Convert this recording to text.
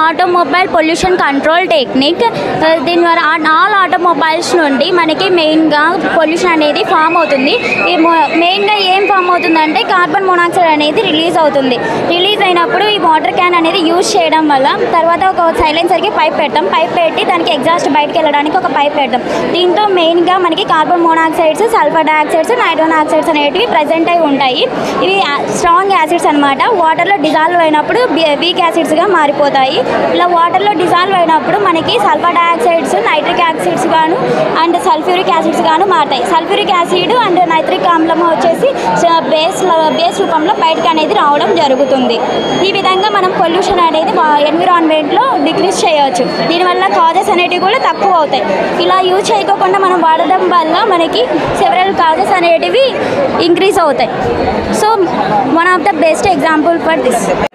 automobile pollution control technique దీని ద్వారా all automobiles నుండి మనకి మెయిన్గా పొల్యూషన్ అనేది ఫామ్ అవుతుంది ఈ మొ- మెయిన్గా ఏం ఫామ్ అవుతుందంటే కార్బన్ మోనాక్సైడ్ అనేది రిలీజ్ అవుతుంది రిలీజ్ అయినప్పుడు ఈ వాటర్ క్యాన్ అనేది యూజ్ చేయడం వల్ల తర్వాత ఒక సైలెన్సర్కి పైప్ పెడతాం పైప్ పెట్టి దానికి ఎగ్జాస్ట్ బయటకు వెళ్ళడానికి ఒక పైప్ పెడతాం దీంతో మెయిన్గా మనకి carbon monoxides sulphur dioxides nitrogen oxides అనేటివి ప్రజెంట్ అయి ఉంటాయి ఇవి స్ట్రాంగ్ యాసిడ్స్ అనమాట వాటర్లో డిజాల్వ్ అయినప్పుడు వీక్ యాసిడ్స్గా మారిపోతాయి ఇలా వాటర్లో డిజాల్వ్ అయినప్పుడు మనకి సల్ఫర్ డయాక్సైడ్స్ నైట్రిక్ యాసిడ్స్ గాను అండ్ సల్ఫ్యూరిక్ యాసిడ్స్ గాను మారుతాయి సల్ఫ్యూరిక్ యాసిడ్ అండ్ నైట్రిక్ ఆమ్లం వచ్చేసి బేస్ బేస్ రూపంలో బయటకు అనేది రావడం జరుగుతుంది ఈ విధంగా మనం పొల్యూషన్ అనేది ఎన్విరాన్మెంట్లో డిక్రీజ్ చేయవచ్చు దీనివల్ల కాజెస్ అనేటివి కూడా తక్కువ అవుతాయి ఇలా యూజ్ చేయకోకుండా మనం వాడడం వల్ల మనకి సెవరల్ కాజెస్ అనేటివి ఇంక్రీజ్ అవుతాయి so one of the best example for this